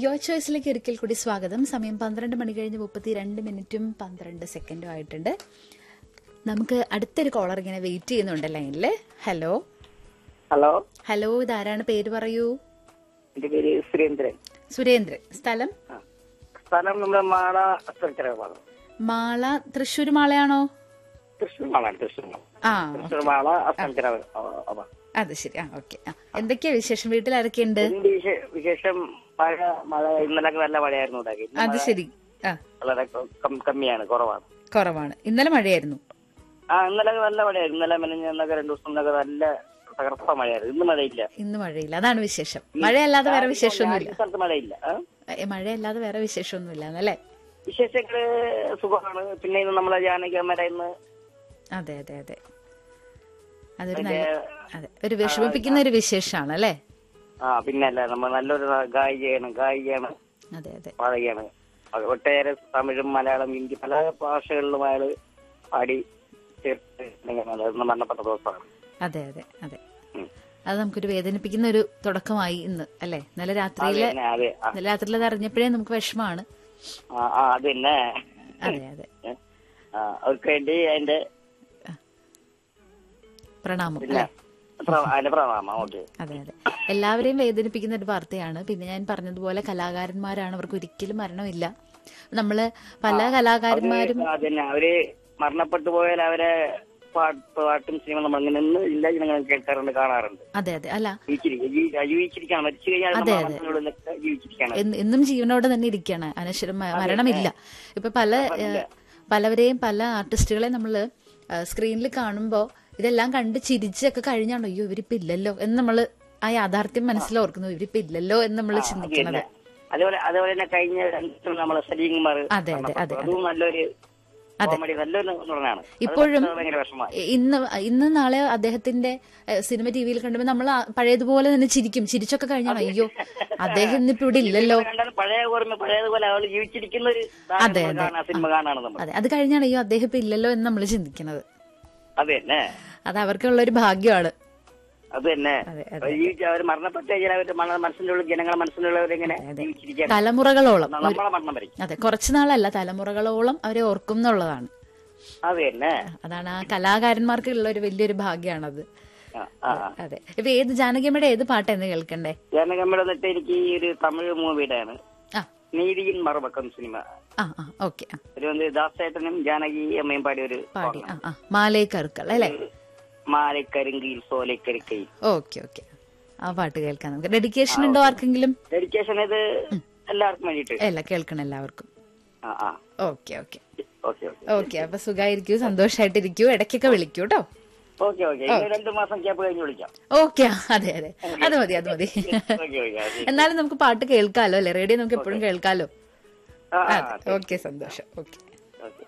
യോ ചോയ്സിലേക്ക് ഒരിക്കൽ കൂടി സ്വാഗതം സമയം പന്ത്രണ്ട് മണി കഴിഞ്ഞ് മുപ്പത്തി രണ്ട് മിനിറ്റും പന്ത്രണ്ട് സെക്കൻഡും ആയിട്ടുണ്ട് നമുക്ക് അടുത്തൊരു കോളർ ഇങ്ങനെ വെയിറ്റ് ചെയ്യുന്നുണ്ട് ലൈനിൽ ഹലോ ഹലോ ഹലോ ഇതാരാണ് പേര് പറയൂ എന്റെ പേര് സുരേന്ദ്രൻ സുരേന്ദ്രൻ സ്ഥലം ആ. സ്ഥലം നമ്മുടെ മാള സ്ഥലത്തിലാണ് മാള തൃശ്ശൂർ മാളയാണോ തൃശ്ശൂർ മാളാണ് തൃശ്ശൂർ മാള ആ തൃശ്ശൂർ മാള സ്ഥലത്തിലാണ് അത് ശരി ആ ഓക്കെ ആ എന്തൊക്കെയാ വിശേഷം വീട്ടിൽ ആരൊക്കെയുണ്ട് എന്ത് വിശേ- വിശേഷം മഴ മഴ ഇന്നലൊക്കെ നല്ല മഴയായിരുന്നു ഉണ്ടാക്കി ഇന്ന് അത് മഴ ശരി ആ വളരെ കം- കമ്മിയാണ് കുറവാണ് കുറവാണ് ഇന്നലെ മഴയായിരുന്നു ആ ഇന്നലെ നല്ല മഴയായിരുന്നു ഇന്നലെ മെനഞ്ഞൊക്കെ രണ്ടു ദിവസം മുന്നൊക്കെ നല്ല തകർത്ത മഴയായിരുന്നു ഇന്ന് മഴയില്ല ഇന്ന് മഴയില്ല അതാണ് വിശേഷം മഴയല്ലാതെ വേറെ വിശേഷമൊന്നുമില്ല ഈ സ്ഥലത്ത് മഴയില്ല ആ? ഏ, മഴയല്ലാതെ വേറെ വിശേഷമൊന്നുമില്ല എന്നല്ലേ വിശേഷങ്ങള് സുഖമാണ് പിന്നെ ഇന്ന് നമ്മളെ ജാനകി അമ്മയുടെ ഇന്ന് അതെ അതെ അതെ അതൊരു നല്ല അതെ ഒരു വിഷമിപ്പിക്കുന്ന ഒരു വിശേഷമാണ് അല്ലേ ആ പിന്നെ അല്ല നമ്മൾ നല്ലൊരു ഗായികയാണ് ഗായികയാണ് അതെ അതെ പാടുകയാണ് അത് ഒട്ടേറെ തമിഴും മലയാളം ഹിന്ദി പല ഭാഷകളിലും അയാള് പാടി ചേർത്ത് ഇന്ന് മരണപ്പെട്ട ദിവസമാണ് അതെ അതെ അതെ ഉം. അത് നമുക്കൊരു വേദനിപ്പിക്കുന്ന ഒരു തുടക്കമായി ഇന്ന് അല്ലേ ഇന്നലെ അതെ രാത്രിയിലെ തന്നെ, അതെ ആ, ഇന്നലെ രാത്രിയിൽ അത് അറിഞ്ഞപ്പോഴേ നമുക്ക് വിഷമാണ് ആ, ആ, അത് തന്നെ അതെ അതെ ആ, അവർക്ക് വേണ്ടി അതിന്റെ പ്രണാമം പിന്നെ അല്ലേ പ്ര- അതിന്റെ പ്രണാമം ഓക്കെ അതെ അതെ എല്ലാവരെയും വേദനിപ്പിക്കുന്ന ഒരു വാർത്തയാണ് പിന്നെ ഞാൻ പറഞ്ഞതുപോലെ കലാകാരന്മാരാണ് അവർക്ക് ഒരിക്കലും മരണമില്ല നമ്മള് പല കലാകാരന്മാരും അത് തന്നെ അവര് മരണപ്പെട്ടു പോയാൽ അവരെ പാട്ട് പാട്ടും സിനിമ നമ്മൾ അങ്ങനെ നിന്ന് എല്ലാ ജനങ്ങളും കേൾക്കാറുണ്ട് കാണാറുണ്ട് അതെ അതെ അല്ല ജീവിച്ചിരിക്കുക ജീവി- ജീവിച്ചിരിക്കുകയാണ് മരിച്ചു കഴിഞ്ഞാൽ അതെ, നമ്മുടെ അതെ. മനസ്സിനുള്ളിലൊക്കെ ജീവിച്ചിരിക്കുകയാണ് എന്ന് എന്നും ജീവനോടെ തന്നെ ഇരിക്കുകയാണ് അനശ്വരം മ- മരണമില്ല ഇപ്പൊ പല ഏഹ്, പലവരെയും പല ആർട്ടിസ്റ്റുകളെ നമ്മൾ സ്ക്രീനിൽ കാണുമ്പോൾ ഇതെല്ലാം കണ്ട് ചിരിച്ചൊക്കെ കഴിഞ്ഞാണോ അയ്യോ ഇവരിപ്പോ ഇല്ലല്ലോ എന്ന് നമ്മള് ആ യാഥാർത്ഥ്യം മനസ്സിലോർക്കുന്നു ഇവരിപ്പോ ഇല്ലല്ലോ എന്ന് നമ്മൾ ചിന്തിക്കുന്നത് പിന്നെ അതേപോലെ അതേപോലെ തന്നെ കഴിഞ്ഞ രണ്ടു നമ്മളെ സലീം കുമാർ അതെ, അതെ, അതെ, അതും നല്ലൊരു കോമഡി നല്ലൊരു നടനാണ് അത് ഇപ്പോഴും ഭയങ്കര വിഷമമായി ഇന്ന് ഇന്ന് നാളെ അദ്ദേഹത്തിന്റെ ഏഹ്, സിനിമ ടി വിയിൽ കണ്ടുമ്പോൾ നമ്മൾ ആ പഴയതുപോലെ തന്നെ ചിരിക്കും ചിരിച്ചൊക്കെ കഴിഞ്ഞാണോ അയ്യോ അദ്ദേഹം ഇന്നിപ്പോ ഇവിടെ ഇല്ലല്ലോ കണ്ടാലും പഴയ ഓർമ്മ പഴയതുപോലെ അവൾ ജീവിച്ചിരിക്കുന്ന ഒരു സാധനം അതെ, നമ്മൾ കാണാം, സിനിമ കാണാണ് നമ്മൾ അതെ അത് കഴിഞ്ഞാണ് അയ്യോ അദ്ദേഹം ഇപ്പൊ ഇല്ലല്ലോ എന്ന് നമ്മൾ ചിന്തിക്കുന്നത് അത് തന്നെ അത് അവർക്കുള്ള ഒരു ഭാഗ്യമാണ് അത് തന്നെ അതെ, ജീവിച്ച അവർ മരണപ്പെട്ട കഴിഞ്ഞാൽ അവരുടെ മന- മനസ്സിന്റെ ഉള്ളിൽ ജനങ്ങളുടെ മനസ്സിലുള്ളവരെങ്ങനെ ജീവിച്ചിരിക്കാൻ തലമുറകളോളം നമ്മളെ മരണം വരയ്ക്കും അതെ കുറച്ചു നാളല്ല തലമുറകളോളം അവരെ ഓർക്കും എന്നുള്ളതാണ് അത് തന്നെ അതാണ് ആ കലാകാരന്മാർക്ക് ഉള്ള ഒരു വലിയൊരു ഭാഗ്യമാണത് ആ, ആ, ആ. അതെ ഇപ്പൊ ഏത് ജാനകിയമ്മയുടെ ഏത് പാട്ടാന്ന് കേൾക്കണ്ടേ ജനകമ്മയുടെ എന്നിട്ട് എനിക്ക് ഈ ഒരു തമിഴ് മൂവിയുടെ ആണ് ആ നീതിயின் മറുപക്കം സിനിമ ആ ആ ഓക്കെ ആ ഒരു வந்து ദാസേട്ടനും ജാനകി അമ്മയും പാടിയ ഒരു പാടി ആ ആ മാലേ കറുക്കൾ അല്ലേ മാലക്കരിങ്കയിൽ സോലക്കരിക്കയിൽ ഓക്കെ ഓക്കെ ആ പാട്ട് കേൾക്കാൻ നമുക്ക് ഡെഡിക്കേഷൻ ഉണ്ടോ ആർക്കെങ്കിലും ഡെഡിക്കേഷൻ ഇത് എല്ലാവർക്കും വേണ്ടിട്ട് അല്ല കേൾക്കണം എല്ലാവർക്കും ആ ആ okay okay okay okay okay അപ്പൊ സുഖമായിരിക്കൂ സന്തോഷമായിട്ടിരിക്കൂ ഇടയ്ക്കൊക്കെ വിളിക്കൂ കേട്ടോ ഓക്കെ ഓക്കെ ഇനി രണ്ടു മാസം ക്യാപ്പ് കഴിഞ്ഞ് വിളിക്കാം ഓക്കെ അതെ അതെ അത് മതി അത് മതി ഓക്കെ ഓക്കെ എന്നാലും നമുക്ക് പാട്ട് കേൾക്കാലോ അല്ലേ റേഡിയോ നമുക്ക് എപ്പോഴും കേൾക്കാലോ ആ ആ അതെ ഓക്കെ സന്തോഷം ഓക്കെ ഓക്കെ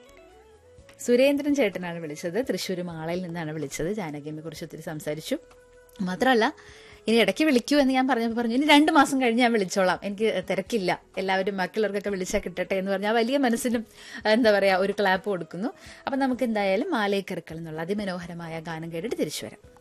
സുരേന്ദ്രൻ ചേട്ടനാണ് വിളിച്ചത് തൃശ്ശൂർ മാളയിൽ നിന്നാണ് വിളിച്ചത് ജാനകിയമ്മയെ കുറിച്ച് ഒത്തിരി സംസാരിച്ചു മാത്രമല്ല ഇനി ഇടയ്ക്ക് വിളിക്കൂ എന്ന് ഞാൻ പറഞ്ഞപ്പോൾ പറഞ്ഞു ഇനി രണ്ട് മാസം കഴിഞ്ഞ് ഞാൻ വിളിച്ചോളാം എനിക്ക് തിരക്കില്ല എല്ലാവരും ബാക്കിയുള്ളവർക്കൊക്കെ വിളിച്ചാൽ കിട്ടട്ടെ എന്ന് പറഞ്ഞാൽ വലിയ മനസ്സിനും എന്താ പറയാ ഒരു ക്ലാപ്പ് കൊടുക്കുന്നു അപ്പം നമുക്ക് എന്തായാലും മാലയക്കറുക്കൾ എന്നുള്ള അതിമനോഹരമായ ഗാനം കേട്ടിട്ട് തിരിച്ചു വരാം